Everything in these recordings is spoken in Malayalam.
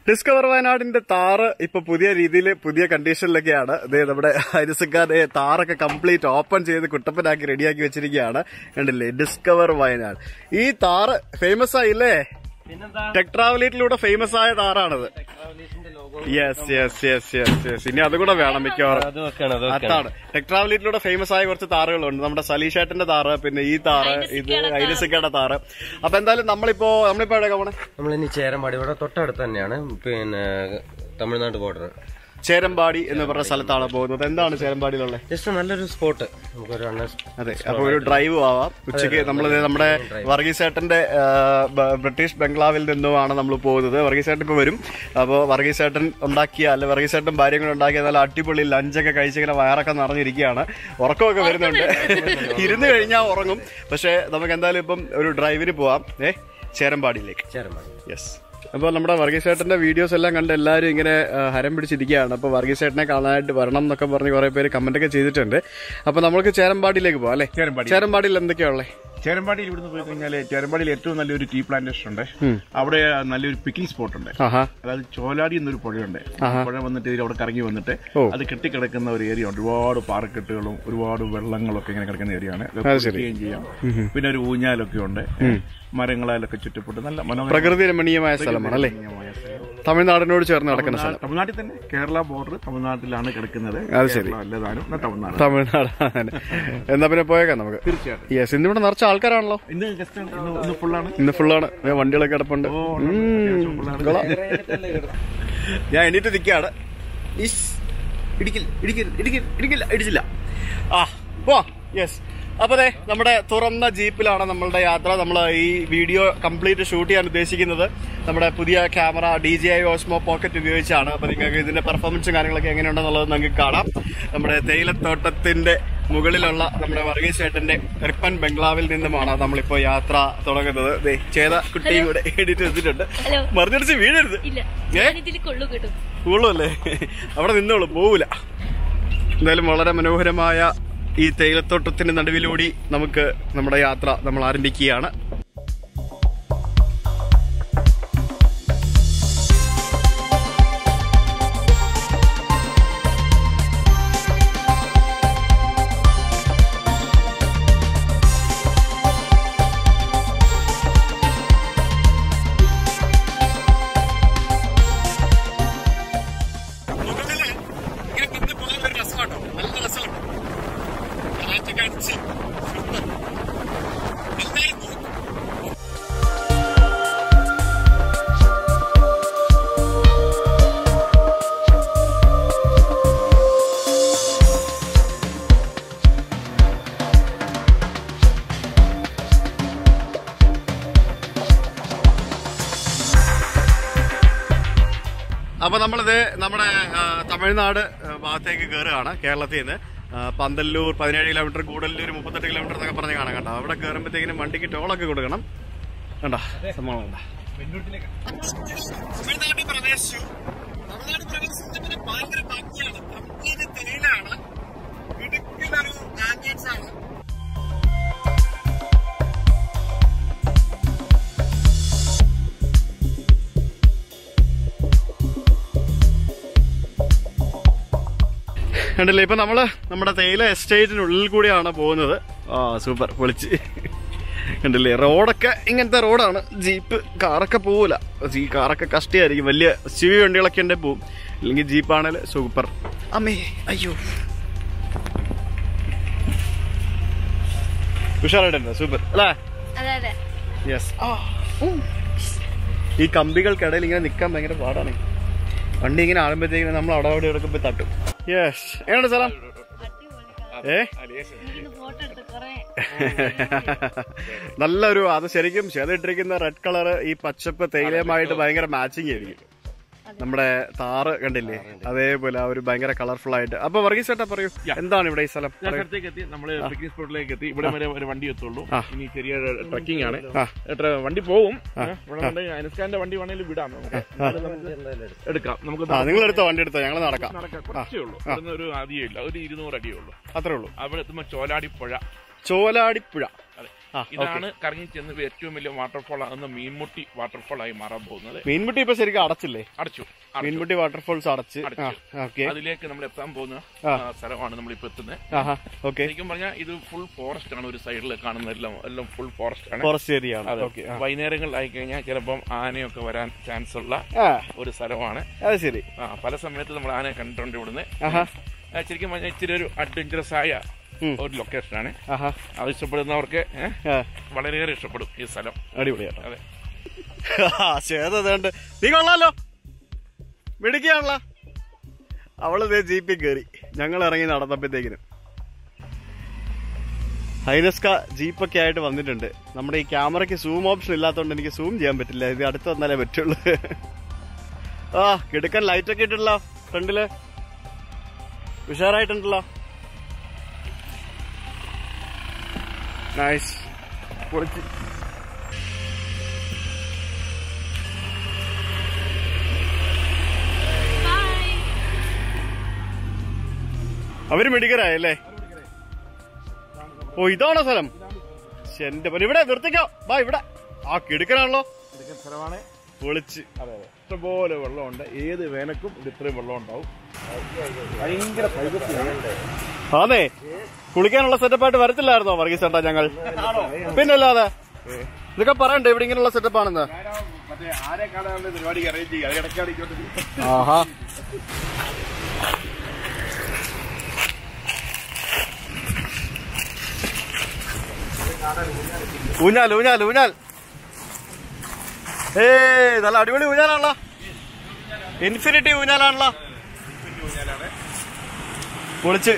ഡിസ്കവർ വയനാടിന്റെ താറ് ഇപ്പൊ പുതിയ രീതിയിൽ പുതിയ കണ്ടീഷനിലൊക്കെയാണ് ഇത് നമ്മുടെ ഹരിസക്കാരെ താറൊക്കെ കംപ്ലീറ്റ് ഓപ്പൺ ചെയ്ത് കുട്ടപ്പനാക്കി റെഡിയാക്കി വെച്ചിരിക്കുകയാണ് കണ്ടില്ലേ ഡിസ്കവർ വയനാട് ഈ താറ് ഫേമസ് ആയില്ലേ ടെക് ട്രാവലേറ്റിലൂടെ ഫേമസ് ആയ താറാണത് yes yes yes yes yes ഇനി അതുകൂടെ വേണം മിക്കവാറും അത് വെക്കണം അത് അതാണ് ടെക് ട്രാവലേറ്റിലൂടെ ഫേമസ് ആയ കുറച്ച് താറുകളുണ്ട് നമ്മുടെ സലീഷേട്ടന്റെ താറ് പിന്നെ ഈ താറ് ഇത് ഐരസിക്കയുടെ താറ് അപ്പൊ എന്തായാലും നമ്മളിപ്പോ നമ്മളിപ്പോ എവിടെ പോണേ നമ്മളിനി ചേരമ്പാടി ഇവിടെ തൊട്ടടുത്ത് തന്നെയാണ് പിന്നെ തമിഴ്നാട് ബോർഡർ ചേരമ്പാടി എന്ന് പറഞ്ഞ സ്ഥലത്താണ് പോകുന്നത് എന്താണ് ചേരമ്പാടിയിലുള്ള ജസ്റ്റ് നല്ലൊരു സ്പോട്ട് നമുക്കൊരു അണ്ണ അതെ അപ്പൊ ഒരു ഡ്രൈവ് ആവാം ഉച്ചയ്ക്ക് നമ്മൾ നമ്മുടെ വർഗീസേട്ടന്റെ ആ, ബ- ബ്രിട്ടീഷ് ബംഗ്ലാവിൽ നിന്നുമാണ് നമ്മൾ പോകുന്നത് വർഗീസേട്ടൻ ഇപ്പൊ വരും അപ്പോൾ വർഗീസേട്ടൻ ഉണ്ടാക്കിയ അല്ലെ വർഗീസേട്ടൻ ഭാര്യ കൂടെ ഉണ്ടാക്കിയ നല്ല അടിപൊളി ലഞ്ചൊക്കെ കഴിച്ചിങ്ങനെ വയറൊക്കെ നിറഞ്ഞിരിക്കുകയാണ് ഉറക്കമൊക്കെ വരുന്നുണ്ട് ഇരുന്ന് കഴിഞ്ഞാൽ ഉറങ്ങും പക്ഷെ നമുക്ക് എന്തായാലും ഇപ്പം ഒരു ഡ്രൈവിന് പോവാം ഏ ചേരമ്പാടിയിലേക്ക് ചേരമ്പാടി യെസ് അപ്പോൾ നമ്മുടെ വർഗീസേട്ടന്റെ വീഡിയോസ് എല്ലാം കണ്ട് എല്ലാവരും ഇങ്ങനെ ആ, ഹരം പിടിച്ചിരിക്കുകയാണ് അപ്പോൾ വർഗീസേട്ടനെ കാണാനായിട്ട് വരണം എന്നൊക്കെ പറഞ്ഞ് കുറെ പേര് കമന്റ് ഒക്കെ ചെയ്തിട്ടുണ്ട് അപ്പോൾ നമുക്ക് ചേരമ്പാടിയിലേക്ക് പോവാം അല്ലേ ചേരമ്പാടി. ചേരമ്പാടിയിൽ എന്തൊക്കെയാണുള്ളത് ചേരമ്പാടിയിൽ ഇവിടുന്ന് പോയി കഴിഞ്ഞാൽ ചേരമ്പാടിയിൽ ഏറ്റവും നല്ലൊരു ടീ പ്ലാന്റേഷൻ ഉണ്ട് അവിടെ നല്ലൊരു പിക്കിംഗ് സ്പോട്ട് ഉണ്ട് ആഹാ അതായത് ചോലാടി എന്നൊരു പുഴയുണ്ട് ആ പുഴ വന്നിട്ട് ഇതിൽ അവിടെ കറങ്ങി വന്നിട്ട് ഓ. അത് കെട്ടിക്കിടക്കുന്ന ഒരു ഏരിയ ഉണ്ട് ഒരുപാട് പാറക്കെട്ടുകളും ഒരുപാട് വെള്ളങ്ങളൊക്കെ ഇങ്ങനെ കിടക്കുന്ന ഏരിയ ആണ് അത് ശരി. കുളിക്കുകയും ചെയ്യാം പിന്നെ ഒരു ഊഞ്ഞാലൊക്കെ ഉണ്ട് മരങ്ങളാലൊക്കെ ചുറ്റപ്പെട്ട് നല്ല മനോഹര പ്രകൃതി രമണീയമായ സ്ഥലമാണ് അല്ലേ തമിഴ്നാടിനോട് ചേർന്ന് നടക്കുന്ന സ്ഥലം തമിഴ്നാട്ടിൽ തന്നെ കേരള ബോർഡർ തമിഴ്നാട്ടിലാണ് കിടക്കുന്നത് അത് ശരി. കേരളം അല്ലതാനും എന്നാ തമിഴ്നാട് തമിഴ്നാട് എന്നാ പിന്നെ പോയേക്കാം നമുക്ക് തീർച്ചയായിട്ടും യെസ് ഇന്നിവിടെ നിറച്ച ആൾക്കാരാണല്ലോ ഇന്ന് ഗസ്റ്റ് ആണ് ഇന്ന് ഇന്ന് ഫുള്ളാണ് ഇന്ന് ഫുള്ളാണ് ദേ വണ്ടികളൊക്കെ കിടപ്പുണ്ട് ഓ, ഉണ്ട്. ഉം, അത്യാവശ്യം ഫുള്ളാണ്. കൊള്ളാം. ഞാൻ എണീറ്റ് നിൽക്കുകയാണ് ഇസ്. ഇടിക്കില്ല ഇടിക്കില്ല ഇടിക്കില്ല ഇടിക്കില്ല ഇടിച്ചില്ല ആ പോ യെസ് അപ്പൊ അതെ നമ്മുടെ തുറന്ന ജീപ്പിലാണ് നമ്മളുടെ യാത്ര നമ്മൾ ഈ വീഡിയോ കംപ്ലീറ്റ് ഷൂട്ട് ചെയ്യാൻ ഉദ്ദേശിക്കുന്നത് നമ്മുടെ പുതിയ camera D J I Osmo pocket ഉപയോഗിച്ചാണ് അപ്പൊ നിങ്ങൾക്ക് ഇതിന്റെ പെർഫോമൻസും കാര്യങ്ങളൊക്കെ എങ്ങനെയുണ്ടെന്നുള്ളത് നിങ്ങൾക്ക് കാണാം നമ്മുടെ തേയിലത്തോട്ടത്തിന്റെ മുകളിലുള്ള നമ്മുടെ വർഗീസ് ചേട്ടന്റെ റിപ്പൻ ബംഗ്ലാവിൽ നിന്നുമാണ് നമ്മളിപ്പോ യാത്ര തുടങ്ങുന്നത് ദേ, ചേത കുട്ടിയും കൂടെ എഡിറ്റ് എടുത്തിട്ടുണ്ട് ഹലോ. മറിഞ്ഞടിച്ച് വീഴരുത് ഇല്ല ഏ? ഞാനിതിൽ കൊള്ളു കിട്ടും ഉള്ളൂല്ലേ അവിടെ നിന്നോളൂ പോവൂല എന്തായാലും വളരെ മനോഹരമായ ഈ തേയിലത്തോട്ടത്തിന്റെ നടുവിലൂടി നമുക്ക് നമ്മുടെ യാത്ര നമ്മൾ ആരംഭിക്കുകയാണ് അപ്പൊ നമ്മളിത് നമ്മുടെ ആ, തമിഴ്നാട് ആ, ഭാഗത്തേക്ക് കയറുകയാണ് കേരളത്തിൽ നിന്ന് ആ, പന്തല്ലൂർ പതിനേഴ് കിലോമീറ്റർ കൂടല്ലൂർ മുപ്പത്തെട്ട് കിലോമീറ്റർ എന്നൊക്കെ പറഞ്ഞ് കാണാൻ കണ്ടോ അവിടെ കയറുമ്പോഴത്തേക്കിനും വണ്ടിക്ക് ടോളൊക്കെ കൊടുക്കണം കണ്ടോ സംഭവം കണ്ടോ തമിഴ്നാട്ടിൽ പ്രവേശിച്ചു തമിഴ്നാട് പ്രവേശിച്ചതിന് ഭയങ്കര ഭംഗിയാണ് കംപ്ലീറ്റ് തേയിലാണ് ഇടുക്കിലൊരു ആംബിയൻസ് ആണ് കണ്ടില്ലേ ഇപ്പൊ നമ്മള് നമ്മുടെ തേയില എസ്റ്റേറ്റിനുള്ളിൽ കൂടിയാണ് പോകുന്നത് ആ സൂപ്പർ പൊളിച്ച് കണ്ടില്ലേ റോഡൊക്കെ ഇങ്ങനത്തെ റോഡാണ് ജീപ്പ് കാറൊക്കെ പോവില്ല ഈ കാറൊക്കെ കഷ്ടിയായിരിക്കും വലിയ എസ് വി വണ്ടികളൊക്കെ ഉണ്ടെ പോവും അല്ലെങ്കിൽ ജീപ്പാണേൽ സൂപ്പർ അമ്മേ അയ്യോ ഉഷാറായിട്ടുണ്ട് സൂപ്പർ അല്ലേ അതെ അതെ യെസ് ഈ കമ്പികൾക്കിടയിൽ ഇങ്ങനെ നിൽക്കാൻ ഭയങ്കര പാടാണ് വണ്ടി ഇങ്ങനെ ആടുമ്പോഴത്തേക്കിനും നമ്മൾ അവിടെ അവിടെ എടുക്കുമ്പോൾ തട്ടും യെസ് എങ്ങനെയുണ്ട് സ്ഥലം ഏ ഫോട്ടോ എടുത്ത് കൊറേ നല്ലൊരു അത് ശരിക്കും ചെയ്തിട്ടിരിക്കുന്ന റെഡ് കളർ ഈ പച്ചപ്പ് തേയിലയുമായിട്ട് ഭയങ്കര മാച്ചിങ് ആയിരിക്കും നമ്മുടെ താറ് കണ്ടില്ലേ അതേപോലെ ആ ഒരു ഭയങ്കര കളർഫുൾ ആയിട്ട് അപ്പൊ വർഗീസ് ചേട്ടാ പറയൂ എന്താണ് ഇവിടെ ഈ സ്ഥലം ഞാൻ പറയൂ. സ്ഥലത്തേക്ക് എത്തി നമ്മള് പിക്നിക് സ്പോട്ടിലേക്ക് എത്തി ഇവിടെ വരെ ഒരു വണ്ടി എത്തുള്ളൂ ആ. ഇനി ചെറിയ ട്രക്കിംഗ് ആണ് ആ. എത്ര വണ്ടി പോവും ഇവിടെ കൊണ്ട് അനുസ്കാന്റെ വണ്ടി വേണേലും വിടാം നമുക്ക് അത് നമുക്ക് എടുക്കാം നമുക്ക് ആ നിങ്ങൾ എടുത്തോ വണ്ടി എടുത്തോ ഞങ്ങൾ നടക്കാം നടക്കാം കുറച്ചേ ഉള്ളൂ ഇവിടുന്ന് ഒരു അധികം ഇല്ല ഒരു ഇരുന്നൂറ് അടിയേ ഉള്ളൂ അത്രേ ഉള്ളൂ അവിടെ എത്തുമ്പോ ചോലാടി പുഴ ചോലാടിപ്പുഴ ആ, ഇതാണ് കറങ്ങി ചെന്ന് ഏറ്റവും വലിയ വാട്ടർഫോൾ ആകുന്ന മീൻമുട്ടി വാട്ടർഫോൾ ആയി മാറാൻ പോകുന്നത് മീൻമുട്ടി ഇപ്പൊ ശരിക്കും അടച്ചില്ലേ അടച്ചു അടച്ചു. മീൻമുട്ടി വാട്ടർഫോൾസ് അടച്ച് ആ അടച്ചു. ഓക്കെ അതിലേക്ക് നമ്മൾ എത്താൻ പോകുന്ന ആ. ആ, സ്ഥലമാണ് നമ്മൾ ഇപ്പൊ എത്തുന്നത് ആഹാ ഓക്കെ ശരിക്കും പറഞ്ഞാൽ ഇത് ഫുൾ ഫോറസ്റ്റ് ആണ് ഒരു സൈഡിൽ കാണുന്ന എല്ലാം എല്ലാം ഫുൾ ഫോറസ്റ്റ് ആണ് ഫോറസ്റ്റ് ഏരിയ ആണ് അതെ. ഓക്കെ വൈകുന്നേരങ്ങളിലായി കഴിഞ്ഞാൽ ചിലപ്പം ആനയൊക്കെ വരാൻ ചാൻസ് ഉള്ള ആ ഒരു സ്ഥലമാണ് അത് ശരി ആ പല സമയത്ത് നമ്മൾ ആനയെ കണ്ടിട്ടുണ്ട് ഇവിടുന്ന് ആഹാ ആ, ശരിക്കും പറഞ്ഞാൽ ഇച്ചിരി ഒരു അഡ്വഞ്ചറസ് ആയ ഉം. ഒരു ലൊക്കേഷനാണ് ആഹാ അത് ഇഷ്ടപ്പെടുന്നവർക്ക് ഏ, ആ വളരെയേറെ ഇഷ്ടപ്പെടും ഈ സ്ഥലം അടിപൊളിയാട്ടോ അതെ ചേതേണ്ട് നീ കൊള്ളാലോ മിടുക്കിയാണല്ലോ അവള് ദേ ജീപ്പിൽ കയറി ഞങ്ങൾ ഇറങ്ങി നടന്നപ്പോഴത്തേക്കിനും ഹൈനസ്ക ജീപ്പൊക്കെ ആയിട്ട് വന്നിട്ടുണ്ട് നമ്മുടെ ഈ ക്യാമറയ്ക്ക് സൂം ഓപ്ഷൻ ഇല്ലാത്തതുകൊണ്ട് എനിക്ക് സൂം ചെയ്യാൻ പറ്റില്ല ഇത് അടുത്ത് വന്നാലേ പറ്റുള്ളൂ ആ കിടുക്കൻ ലൈറ്റൊക്കെ ഇട്ടിട്ടുള്ള ഫ്രണ്ടില് ഉഷാറായിട്ടുണ്ടല്ലോ നൈസ് പൊളിച്ച് ബൈ അവര് മെഡിക്കലായല്ലേ ഓ ഇതാണോ സ്ഥലം ശ്ശെ, എന്റെ പൊന്നെ ഇവിടെ നിർത്തിക്കോ വാ ഇവിടെ ആ കിടുക്കനാണല്ലോ എടുക്കുന്ന സ്ഥലമാണ് പൊളിച്ച് അതെ അതെ ഇഷ്ടംപോലെ വെള്ളമുണ്ട് ഏത് വേനക്കും ഇത് ഇത്രയും വെള്ളം ഉണ്ടാവും ഭയങ്കര പ്രൈവസിയാണ് ആന്നേ കുളിക്കാനുള്ള സെറ്റപ്പായിട്ട് വരത്തില്ലായിരുന്നോ വർഗീസ് ചേട്ടാ ഞങ്ങൾ പിന്നല്ലാതെ ഇതൊക്കെ പറയണ്ടേ ഇവിടെ ഇങ്ങനെയുള്ള സെറ്റപ്പ് ആണെന്ന് മറ്റേ ആരെ കാണാനുള്ള പരിപാടി അറേഞ്ച് ചെയ്യുക അത് ഇടയ്ക്കാണ് ആഹാ ഊഞ്ഞാൽ ഊഞ്ഞാൽ ഊഞ്ഞാൽ ഏ നല്ല അടിപൊളി ഊഞ്ഞാലാണല്ലോ ഇൻഫിനിറ്റി ഊഞ്ഞാലാണല്ലോ പൊളിച്ച്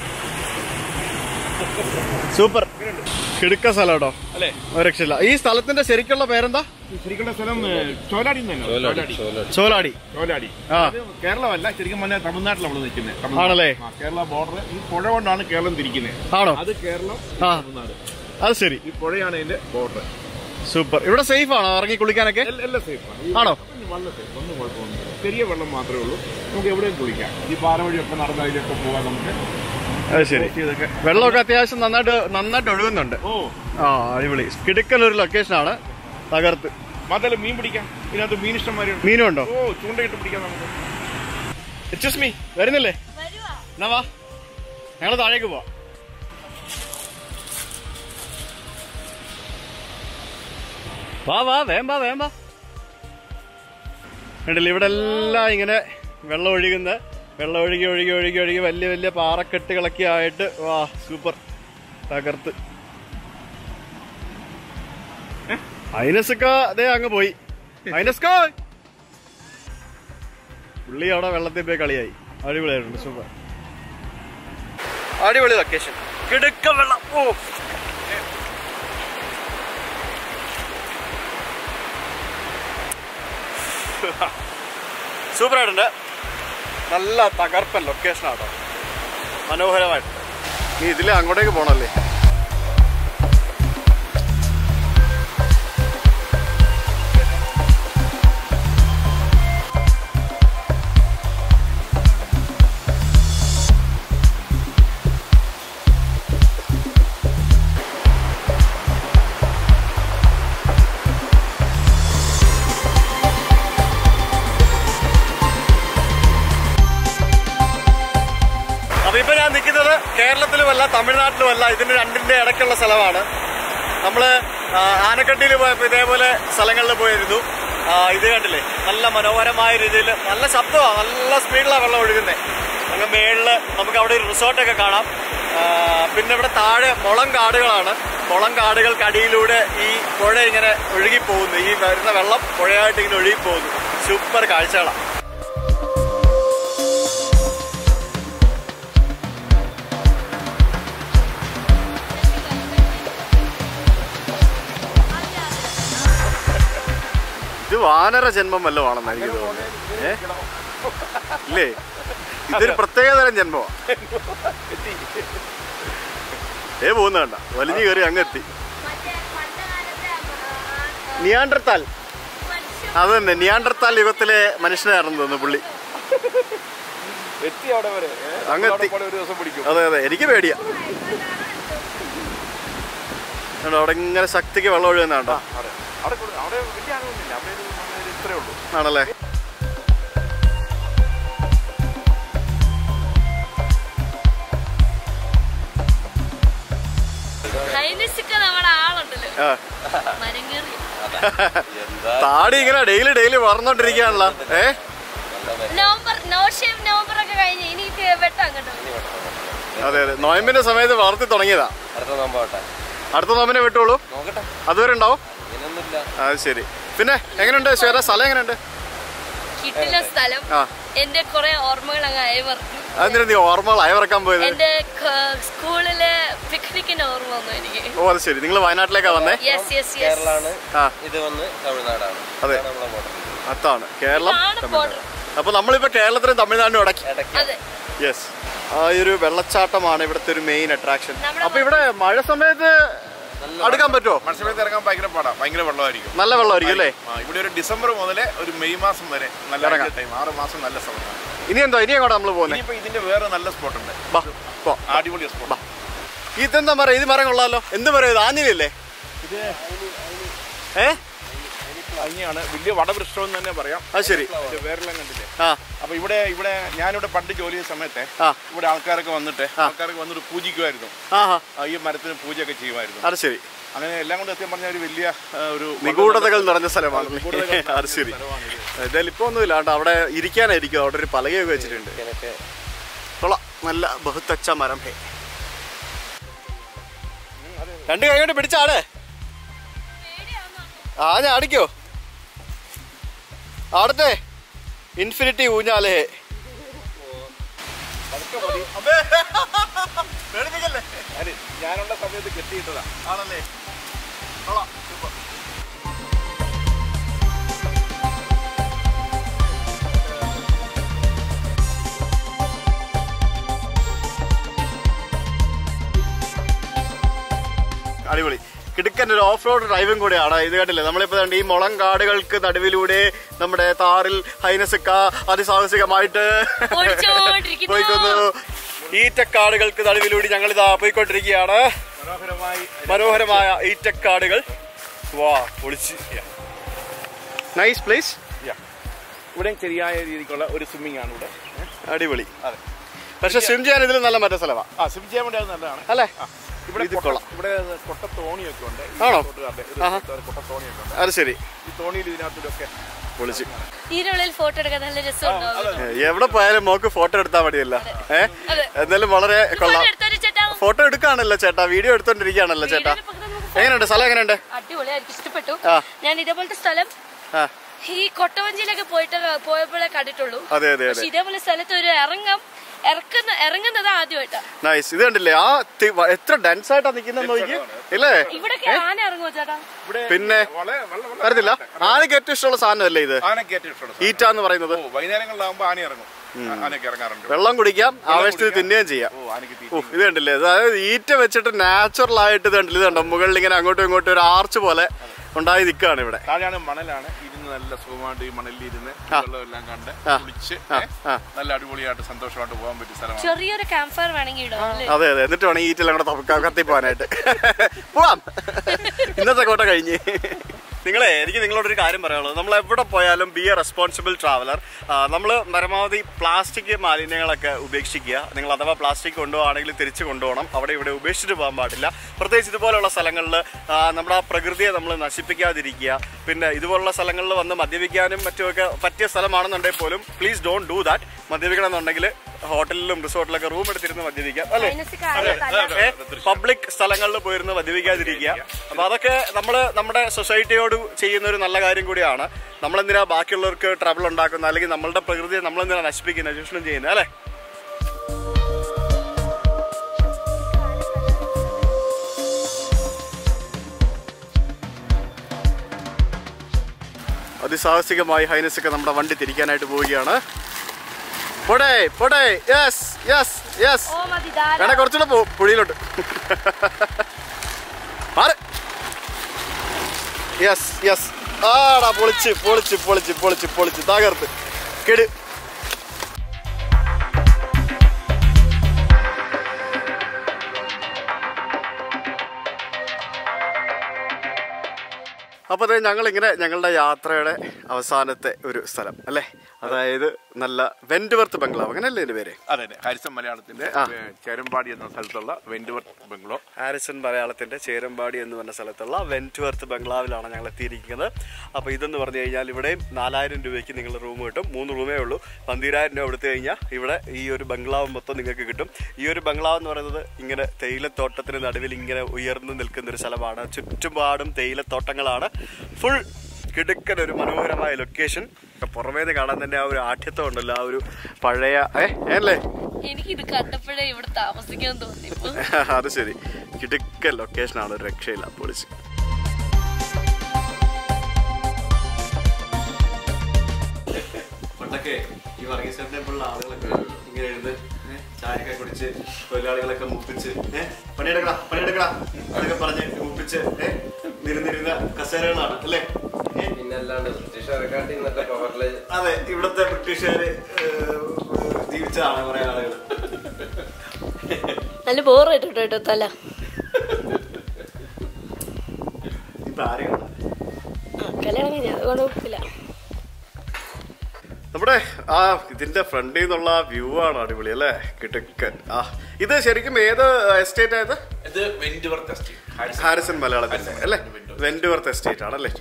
സൂപ്പർ കിടുക്ക സ്ഥലം കേട്ടോ അല്ലേ ഒരു രക്ഷയില്ല ഈ സ്ഥലത്തിന്റെ ശരിക്കുള്ള പേരെന്താ ശരിക്കുള്ള സ്ഥലം ഏ, ചോലാടി തന്നെ ചോലാടി ചോലാടി ചോലാടി ആ ഇത് കേരളമല്ല ശരിക്കും പറഞ്ഞാൽ തമിഴ്നാട്ടിൽ നമ്മൾ നിൽക്കുന്നത് ആണല്ലേ? കേരള ബോർഡർ ഈ പുഴ കൊണ്ടാണ് കേരളം തിരിക്കുന്നത് ആണോ അത് കേരളം ഇത് ആ. തമിഴ്നാട് അത് ശരി ഈ പുഴയാണ് ഇതിന്റെ ബോർഡർ സൂപ്പർ ഇവിടെ സേഫ് ആണോ ഇറങ്ങി കുളിക്കാനൊക്കെ എല്ലാം സേഫാണ് ആണോ വളരെ സേഫ് ഒന്നും കുഴപ്പമൊന്നുമില്ല ചെറിയ വെള്ളം മാത്രമേ ഉള്ളൂ നമുക്ക് എവിടെയും കുളിക്കാം ഈ പാറ വഴിയൊക്കെ നടന്ന് അതിലൊക്കെ പോകാൻ നമുക്ക് അത് ശരി ഇതൊക്കെ വെള്ളമൊക്കെ അത്യാവശ്യം നന്നായിട്ട് നന്നായിട്ട് ഒഴുകുന്നുണ്ട് ഓ ആ അടിപൊളി കിടുക്കൽ ഒരു ലൊക്കേഷനാണ് തകർത്ത് മാത്രമല്ല മീൻ പിടിക്കാം ഇതിനകത്ത് മീൻ ഇഷ്ടംമാരുണ്ട് മീനും ഉണ്ടോ ഓ ചൂണ്ടയിട്ട് പിടിക്കാം നമുക്ക് എക്സ്ക്യൂസ് മീ വരുന്നില്ലേ വരുവാ എന്നാ വാ ഞങ്ങൾ താഴേക്ക് പോവാം വാ വാ വേം വാ വേം വാ കണ്ടില്ലേ ഇവിടെ എല്ലാം ഇങ്ങനെ വെള്ളം ഒഴുകുന്ന വെള്ളം ഒഴുകി ഒഴുകി ഒഴുകി ഒഴുകി വലിയ വലിയ പാറക്കെട്ടുകളൊക്കെ ആയിട്ട് വാ സൂപ്പർ തകർത്ത് ഐനസ്ക അതേ അങ്ങ് പോയി ഐനസ്ക പുള്ളി അവിടെ വെള്ളത്തിൽ പോയി കളിയായി അടിപൊളിയായിട്ടുണ്ട് സൂപ്പർ അടിപൊളി ലൊക്കേഷൻ കിടുക്ക വെള്ളം ഓ സൂപ്പർ ആയിട്ടുണ്ട് നല്ല തകർപ്പൻ ലൊക്കേഷൻ ആട്ടോ മനോഹരമായിട്ട് നീ ഇതിലെ അങ്ങോട്ടേക്ക് പോണല്ലേ അപ്പൊ ഇപ്പൊ ഞാൻ നിൽക്കുന്നത് കേരളത്തിലുമല്ല തമിഴ്നാട്ടിലുമല്ല ഇതിന്റെ രണ്ടിന്റെ ഇടയ്ക്കുള്ള സ്ഥലമാണ് നമ്മള് ആ, ആനക്കട്ടിയിൽ പോയപ്പോ ഇതേപോലെ സ്ഥലങ്ങളിൽ പോയിരുന്നു ആ, ഇത് കണ്ടില്ലേ നല്ല മനോഹരമായ രീതിയിൽ നല്ല ശബ്ദമാണ് നല്ല സ്പീഡിലാണ് വെള്ളം ഒഴുകുന്നത് അങ്ങ് മേളില് നമുക്ക് അവിടെ ഒരു റിസോർട്ടൊക്കെ കാണാം ആ, പിന്നെ ഇവിടെ താഴെ മുളം കാടുകളാണ് മുളം കാടുകൾക്കടിയിലൂടെ ഈ പുഴ ഇങ്ങനെ ഒഴുകി പോകുന്നു ഈ വരുന്ന വെള്ളം പുഴയായിട്ട് ഇങ്ങനെ ഒഴുകി പോകുന്നു സൂപ്പർ കാഴ്ചകളാണ് ഇത് വാനര ജന്മം വല്ലതും ആണെന്ന് എനിക്ക് തോന്നുന്നത് ഏ ഇല്ലേ ഇതൊരു പ്രത്യേകതരം ജന്മമാണ് ഏ പോകുന്ന കണ്ട വലിഞ്ഞു കയറി അങ്ങെത്തി മറ്റേ പണ്ട് കാലത്തെ ആ, ആ, നിയാണ്ടർത്താൽ മനുഷ്യ അത് തന്നെ നിയാണ്ടർത്താൽ യുഗത്തിലെ മനുഷ്യനായിരുന്നു തോന്നുന്നു പുള്ളി എത്തി അവിടെ വരെ ഏ? അങ്ങ് എത്തി. അവിടെ പോലെ ഒരു ദിവസം പിടിക്കും അതെ അതെ എനിക്ക് പേടിയാ കണ്ടോ, അവിടെ ഇങ്ങനെ ശക്തിക്ക് വെള്ളം ഒഴുകുന്നുണ്ടോ അവിടെ അവിടെ കൊടു- അവിടെ വലിയ ആഴമൊന്നുമില്ല അവിടെ ഒരു മണ്ണ് ഒരു ഇത്രേ ഉള്ളൂ ആണല്ലേ ഹൈനസിക്ക് നമ്മുടെ ആളുണ്ടല്ലോ ആ. മരം കയറി താടി ഇങ്ങനെ ഡെയിലി ഡെയിലി വളർന്നോണ്ടിരിക്കുകയാണല്ലോ ഏ നവംബർ നോ ഷേവ് നവംബർ ഒക്കെ കഴിഞ്ഞ് ഇനി ഇത് വെട്ടാൻ കേട്ടോ അതെ അതെ നോയമ്പിന്റെ സമയത്ത് വളർത്തി തുടങ്ങിയതാ അടുത്ത നോമ്പോട്ടെ അടുത്ത നോമ്പിനെ വിട്ടോളൂ നോക്കട്ടെ അതുവരെ ഉണ്ടാവും അങ്ങനെയൊന്നുമില്ല അത് ശരി പിന്നെ എങ്ങനെയുണ്ട് ശ്വേര സ്ഥലം എങ്ങനെയുണ്ട് കിട്ടില്ല സ്ഥലം ആ എന്റെ കുറെ ഓർമ്മകൾ അങ്ങ് അയവറക്കും അതിന് നീ ഓർമ്മകൾ അയവിറക്കാൻ പോയത് എന്റെ ക- സ്കൂളിലെ പിക്നിക്കിന് ഓർമ്മ വന്നു എനിക്ക് ഓ അത് ശരി നിങ്ങൾ വയനാട്ടിലേക്കാ വന്നേ യെസ് യെസ് യെസ് കേരളാണ് ആ ഇത് വന്ന് തമിഴ്നാടാണ് അതെ. ഇതാണ് നമ്മളെ ബോർഡർ അതാണ് കേരളം ഇതാണ് തമിഴ്നാട്. border. അപ്പൊ നമ്മളിപ്പോ കേരളത്തിനും തമിഴ്നാടിനും ഇടയ്ക്ക് ഇടയ്ക്ക് അതെ യെസ് ആ ഈ ഒരു വെള്ളച്ചാട്ടമാണ് ഇവിടുത്തെ ഒരു മെയിൻ അട്രാക്ഷൻ നമ്മുടെ അപ്പൊ ഇവിടെ മഴ സമയത്ത് അടുക്കാൻ പറ്റുമോ മത്സ്യമേത്ത് ഇറങ്ങാൻ ഭയങ്കര പാടാ ഭയങ്കര വെള്ളമായിരിക്കും നല്ല വെള്ളമായിരിക്കും അല്ലേ ആ, ഇവിടെ ഒരു ഡിസംബർ മുതൽ ഒരു മെയ് മാസം വരെ നല്ല ഇറങ്ങാം. ടൈം ആറ് മാസം നല്ല സമയമാണ് ഇനി എന്തോ ഇനി എങ്ങോട്ടാ നമ്മൾ പോകുന്നത് ഇനിയിപ്പോ ഇതിന്റെ വേറെ നല്ല സ്പോട്ട് ഉണ്ട് ബാ പോ അടിപൊളി സ്പോട്ട് ഇതെന്താ മരം ഇത് മരം കൊള്ളാലോ എന്ത് മരം ഇത് ആഞ്ഞിലല്ലേ ഇത് ഏ അതിനെയാണ് വലിയ വടവൃക്ഷം എന്ന് തന്നെ പറയാം അത് ശരി ഇത് വേറെല്ലാം കണ്ടില്ലേ ആ അപ്പൊ ഇവിടെ ഇവിടെ ഞാനിവിടെ പണ്ട് ജോലി ചെയ്ത സമയത്തെ ആ. ഇവിടെ ആൾക്കാരൊക്കെ വന്നിട്ട് ആൾക്കാരൊക്കെ വന്നിട്ട് പൂജിക്കുമായിരുന്നു ആഹാ ആ, ഈ മരത്തിന് പൂജയൊക്കെ ചെയ്യുമായിരുന്നു അത് ശരി അങ്ങനെ എല്ലാം കൊണ്ട് സത്യം പറഞ്ഞ ഒരു വലിയ ആ, ഒരു നിഗൂഢതകൾ നിറഞ്ഞ സ്ഥലമാണ് നിഗൂഢതകൾ നിറഞ്ഞ അത് ശരി സ്ഥലമാണിത്. എന്തായാലും ഇപ്പൊ ഒന്നുമില്ല കേട്ടോ അവിടെ ഇരിക്കാനായിരിക്കും അവിടെ ഒരു പലകയൊക്കെ വെച്ചിട്ടുണ്ട് ഇങ്ങനെയൊക്കെ കൊള്ളാം നല്ല ബഹുത്തച്ച മരം ഹേ രണ്ട് കൈ കൊണ്ട് പിടിച്ചാട് ആ ഞാൻ അടിക്കോ ആടത്തെ ഇൻഫിനിറ്റി ഊഞ്ഞാലേ ഞാന് ഞാനുള്ള സമയത്ത് കെട്ടിയിട്ടതാ ആണല്ലേ കൊള്ളാം സൂപ്പർ അടിപൊളി കിടുക്കൻ ഒരു ഓഫ് റോഡ് ഡ്രൈവും കൂടെയാണ് ഇത് കണ്ടില്ലേ നമ്മളിപ്പോ ദാണ്ട് ഈ മുളം കാടുകൾക്ക് നടുവിലൂടെ നമ്മുടെ താറിൽ ഹൈനസിക്ക അതിസാഹസികമായിട്ട് ഓടിച്ചോണ്ടിരിക്കുന്നു. പോയിക്കൊന്നു ഈറ്റക്കാടുകൾക്ക് നടുവിലൂടെ ഞങ്ങൾ ഇതാ പോയിക്കൊണ്ടിരിക്കുകയാണ് മനോഹരമായി മനോഹരമായ ഈറ്റക്കാടുകൾ വാ പൊളിച്ച് നൈസ് പ്ലേസ് Yeah. ഇവിടെയും ശരിയായ രീതിക്കുള്ള ഒരു സ്വിമ്മിംഗ് ആണ് ഇവിടെ ഏ? അടിപൊളി അതെ പക്ഷെ സ്വിം ചെയ്യാൻ ഇതിൽ നല്ല മറ്റേ സ്ഥലമാണ് ആ സ്വിം ചെയ്യാൻ വേണ്ടി അത് നല്ലതാണ് അല്ലേ ഇവിടെ ഇത് കൊട്ട- കൊള്ളാം. ഇവിടെ കൊട്ട തോണിയൊക്കെ ഉണ്ട് ഈ ആണോ? റിസോർട്ടുകാരുടെ ഒരു ആഹാ. റിസോർട്ടുകാരുടെ കൊട്ട തോണിയൊക്കെ ഉണ്ട് അത് ശരി ഈ തോണിയിൽ ഇതിനകത്തൊക്കെ പൊളിച്ച് ഇതിനുള്ളിൽ ഫോട്ടോ എടുക്കാൻ നല്ല രസമുണ്ടാവും ഏ, എവിടെ പോയാലും മോക്ക് ഫോട്ടോ എടുത്താൽ മതിയല്ല ഏ അതെ. എന്തായാലും വളരെ കൊള്ളാം എടുത്തൊരു ചേട്ടാ ഫോട്ടോ എടുക്കാണല്ലോ ചേട്ടാ വീഡിയോ എടുത്തോണ്ടിരിക്കുകയാണല്ലോ ചേട്ടാ വീടിന്റെ പക്കത്ത് നമുക്ക് എങ്ങനെയുണ്ട് സ്ഥലം എങ്ങനെയുണ്ട് അടിപൊളി എനിക്ക് ഇഷ്ടപ്പെട്ടു ആ. ഞാൻ ഇതേപോലത്തെ സ്ഥലം ആ ഈ കൊട്ടവഞ്ചിയിലൊക്കെ പോയിട്ട് പോയപ്പോഴേ കണ്ടിട്ടുള്ളൂ അതെ അതെ അതെ പക്ഷെ ഇതേപോലെ സ്ഥലത്ത് ഒരു ഇറങ്ങം ഇറക്കുന്ന ഇറങ്ങുന്നത് ആദ്യമായിട്ടാ നൈസ് ഇത് കണ്ടില്ലേ ആ തി- വ- എത്ര ഡെൻസ് ആയിട്ടാ നിൽക്കുന്ന നോക്കി ഇല്ലേ ഇവിടൊക്കെ ആന ഇറങ്ങുമോ ചേട്ടാ ഇവിടെ പിന്നെ വളരെ വളരെ വളരെ അറിയത്തില്ല ആനയ്ക്ക് ഏറ്റവും ഇഷ്ടമുള്ള സാധനമല്ലേ ഇത് ആനയ്ക്ക് ഏറ്റവും ഇഷ്ടമുള്ള സ്ഥലം. ഈറ്റ എന്ന് പറയുന്നത് ഓ വൈകുന്നേരങ്ങളിലാകുമ്പോൾ ആന ഇറങ്ങും ആനയൊക്കെ ഇറങ്ങാറുണ്ട് വെള്ളം കുടിക്കാം ആവേശത്തിന് തിന്നുകയും ചെയ്യാം ഓ ആനയ്ക്ക് തീറ്റ ഉഫ്, ഇത് കണ്ടില്ലേ അതായത് ഈറ്റ വെച്ചിട്ട് നാച്ചുറൽ ആയിട്ട് ഇത് കണ്ടില്ല ഇത് കണ്ടോ മുകളിൽ ഇങ്ങനെ അങ്ങോട്ടും ഇങ്ങോട്ടും ഒരു ആർച്ച് പോലെ ഉണ്ടായി നിൽക്കുകയാണ് ഇവിടെ താഴെയാണ് മണലാണ് ഇരുന്ന് നല്ല സുഖമായിട്ട് ഈ മണലിൽ ഇരുന്ന് വെള്ളമെല്ലാം കണ്ട് കുളിച്ച് ഏ, ആ. നല്ല അടിപൊളിയായിട്ട് സന്തോഷമായിട്ട് പോകാൻ പറ്റിയ സ്ഥലമാണ് ചെറിയൊരു ക്യാമ്പ് ഫയർ വേണമെങ്കിൽ ഇടാം അല്ലേ അതെ അതെ എന്നിട്ട് വേണം ഈറ്റെല്ലാം കൂടെ തപ്പ- കത്തി പോകാനായിട്ട് പോവാം ഇന്നത്തെ കോട്ട കഴിഞ്ഞ് നിങ്ങളെ എനിക്ക് നിങ്ങളോടൊരു കാര്യം പറയാനുള്ളത് നമ്മൾ എവിടെ പോയാലും ബി എ റെസ്പോൺസിബിൾ ട്രാവലർ നമ്മൾ പരമാവധി പ്ലാസ്റ്റിക് മാലിന്യങ്ങളൊക്കെ ഉപേക്ഷിക്കുക നിങ്ങൾ അഥവാ പ്ലാസ്റ്റിക് കൊണ്ടുപോകണമെങ്കിൽ തിരിച്ചു കൊണ്ടുപോകണം അവിടെ ഇവിടെ ഉപേക്ഷിച്ചിട്ട് പോകാൻ പാടില്ല പ്രത്യേകിച്ച് ഇതുപോലുള്ള സ്ഥലങ്ങളിൽ നമ്മുടെ ആ പ്രകൃതിയെ നമ്മൾ നശിപ്പിക്കാതിരിക്കുക പിന്നെ ഇതുപോലുള്ള സ്ഥലങ്ങളിൽ വന്ന് മദ്യപിക്കാനും മറ്റുമൊക്കെ പറ്റിയ സ്ഥലമാണെന്നുണ്ടെങ്കിൽ പോലും പ്ലീസ് ഡോണ്ട് ഡൂ ദാറ്റ് മദ്യപിക്കണം എന്നുണ്ടെങ്കിൽ ഹോട്ടലിലും റിസോർട്ടിലൊക്കെ റൂം എടുത്തിരുന്ന് മദ്യപിക്കാം അല്ലേ അതിനൊക്കെ ആന തല- പബ്ലിക് സ്ഥലങ്ങളിൽ പോയിരുന്ന് മദ്യപിക്കാതിരിക്കുക അപ്പൊ അതൊക്കെ നമ്മൾ നമ്മുടെ സൊസൈറ്റിയോട് ചെയ്യുന്ന ഒരു നല്ല കാര്യം കൂടിയാണ് നമ്മളെന്തിനാ ബാക്കിയുള്ളവർക്ക് ട്രബിൾ ഉണ്ടാക്കുന്ന അല്ലെങ്കിൽ നമ്മളുടെ പ്രകൃതിയെ നമ്മളെന്തിനാ നശിപ്പിക്കുന്നത് ചൂഷണം ചെയ്യുന്നത് അല്ലേ അതിസാഹസികമായി ഹൈനസൊക്കെ നമ്മുടെ വണ്ടി തിരിക്കാനായിട്ട് പോവുകയാണ് പോടേ പോടേ യെസ് യെസ് യെസ് ഓ മതി ധാരാളം. വേണേ കുറച്ചുകൂടെ പോ പുഴിയിലോട്ട് മാറ് യെസ് യെസ് ആടാ പൊളിച്ച് പൊളിച്ച് പൊളിച്ച് പൊളിച്ച് പൊളിച്ച് തകർത്ത് കെട് അപ്പോൾ അത് ഞങ്ങളിങ്ങനെ ഞങ്ങളുടെ യാത്രയുടെ അവസാനത്തെ ഒരു സ്ഥലം അല്ലേ അതായത് നല്ല വെന്റുവർത്ത് ബംഗ്ലാവ് അങ്ങനെയല്ലേ എൻ്റെ പേര് അതെ അതെ ഹാരിസൺ മലയാളത്തിന്റെ ഏ, ചേരമ്പാടി എന്ന സ്ഥലത്തുള്ള വെന്റുവർ ബംഗ്ലോ ഹാരിസൺ മലയാളത്തിന്റെ ചേരമ്പാടി എന്ന് പറഞ്ഞ സ്ഥലത്തുള്ള വെന്റുവർത്ത് ബംഗ്ലാവിലാണ് ഞങ്ങൾ എത്തിയിരിക്കുന്നത് അപ്പോൾ ഇതെന്ന് പറഞ്ഞു കഴിഞ്ഞാൽ ഇവിടെയും നാലായിരം രൂപയ്ക്ക് നിങ്ങൾ റൂം കിട്ടും മൂന്ന് റൂമേ ഉള്ളൂ പന്തിരായിരം രൂപ എടുത്തു കഴിഞ്ഞാൽ ഇവിടെ ഈ ഒരു ബംഗ്ലാവ് മൊത്തം നിങ്ങൾക്ക് കിട്ടും ഈ ഒരു ബംഗ്ലാവ് എന്ന് പറയുന്നത് ഇങ്ങനെ തേയിലത്തോട്ടത്തിന് നടുവിൽ ഇങ്ങനെ ഉയർന്നു നിൽക്കുന്ന ഒരു സ്ഥലമാണ് ചുറ്റുപാടും തേയിലത്തോട്ടങ്ങളാണ് ഫുൾ കിടുക്കൻ ഒരു മനോഹരമായ ലൊക്കേഷൻ പുറമേന്ന് കാണാൻ തന്നെ ആ ഒരു ആഠ്യത്വം ഉണ്ടല്ലോ ആ ഒരു പഴയ ഏ അല്ലേ എനിക്കിത് കണ്ടപ്പോഴേ ഇവിടെ താമസിക്കാൻ തോന്നി ഇപ്പൊ അത് ശരി കിടുക്കൻ ലൊക്കേഷനാണ് ഒരു രക്ഷയില്ല പൊളിച്ച് പണ്ടൊക്കെ ഈ വർഗീസേട്ടനെ പോലുള്ള ആളുകളൊക്കെ ഇങ്ങനെ ഇരുന്ന് ഏ, ചായയൊക്കെ കുടിച്ച് തൊഴിലാളികളൊക്കെ മുപ്പിച്ച് ഏഹ് പണിയെടുക്കടാ പണിയെടുക്കടാ അതൊക്കെ പറഞ്ഞ് മുപ്പിച്ച് ഏഹ് നിരുന്നിരുന്ന കസേരകളാണ് അല്ലേ ഏ? പിന്നെ അല്ലാണ്ട് ബ്രിട്ടീഷുകാരെക്കാട്ടി നല്ല പവറില് അതെ ഇവിടുത്തെ ബ്രിട്ടീഷുകാര് ഏഹ്, ജീവിച്ചതാണ് കുറെ ആളുകൾ നല്ല ബോറായിട്ട് കേട്ടോ തല ഇപ്പൊ ആരെയാണ് ആ കല്യാണം കഴിഞ്ഞ അതുകൊണ്ട് കുഴപ്പമില്ല നമ്മുടെ ആ ഇതിന്റെ ഫ്രണ്ടിൽ നിന്നുള്ള വ്യൂ ആണ് അടിപൊളി അല്ലേ കിടുക്കൻ ആ ഇത് ശരിക്കും ഏത് എസ്റ്റേറ്റ് ആയത് ഇത് വെന്റുവർ ടെസ്റ്റ് ഹാരിസൺ മലയാളത്തിന്റെ അല്ലേ വെന്റുവർത്ത് എസ്റ്റേറ്റ് ആണല്ലേ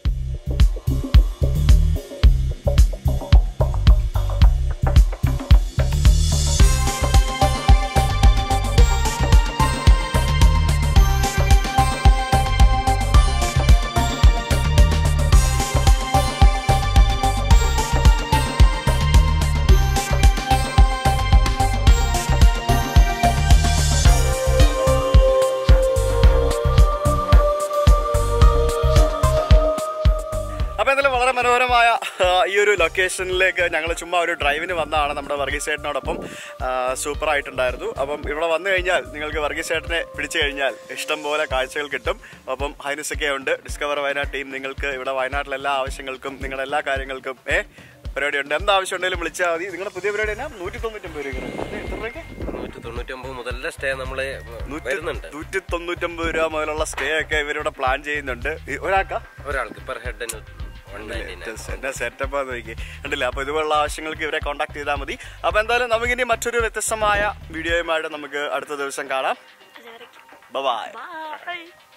അപ്പൊ എന്തായാലും വളരെ മനോഹരമായ ആ, ഈ ഒരു ലൊക്കേഷനിലേക്ക് ഞങ്ങൾ ചുമ്മാ ഒരു ഡ്രൈവിന് വന്നതാണ് നമ്മുടെ വർഗീസ് ചേട്ടനോടൊപ്പം സൂപ്പർ ആയിട്ടുണ്ടായിരുന്നു അപ്പം ഇവിടെ വന്നു കഴിഞ്ഞാൽ നിങ്ങൾക്ക് വർഗീസ് ചേട്ടനെ പിടിച്ചു കഴിഞ്ഞാൽ ഇഷ്ടം പോലെ കാഴ്ചകൾ കിട്ടും അപ്പം ഹൈനസൊക്കെ ഉണ്ട് ഡിസ്കവർ വയനാട് ടീം നിങ്ങൾക്ക് ഇവിടെ വയനാട്ടിലെ എല്ലാ ആവശ്യങ്ങൾക്കും നിങ്ങളുടെ എല്ലാ കാര്യങ്ങൾക്കും ഏ പരിപാടി ഉണ്ട് എന്ത് ആവശ്യം ഉണ്ടെങ്കിലും വിളിച്ചാൽ മതി നിങ്ങളുടെ പുതിയ പരിപാടി എന്നാ നൂറ്റി തൊണ്ണൂറ്റൊമ്പത് രൂപ എത്ര രൂപയ്ക്ക് നൂറ്റി തൊണ്ണൂറ്റി ഒമ്പത് മുതലുള്ള സ്റ്റേ നമ്മള് വരുന്നുണ്ട് നൂറ്റി തൊണ്ണൂറ്റൊമ്പത് രൂപ മുതലുള്ള സ്റ്റേ ഒക്കെ ഇവരിവിടെ പ്ലാൻ ചെയ്യുന്നുണ്ട് ഈ ഒരാൾക്കാ ഒരാൾക്ക് പെർ ഹെഡിന് വൺ നയൻറ്റി നയൻ എന്റെ സെറ്റപ്പ് നോക്കി കണ്ടില്ല അപ്പൊ ഇതുപോലുള്ള ആവശ്യങ്ങൾക്ക് ഇവരെ കോൺടാക്ട് ചെയ്താൽ മതി അപ്പൊ എന്തായാലും നമുക്കിനി മറ്റൊരു വ്യത്യസ്തമായ വീഡിയോയുമായിട്ട് നമുക്ക് അടുത്ത ദിവസം കാണാം ബൈ ബൈ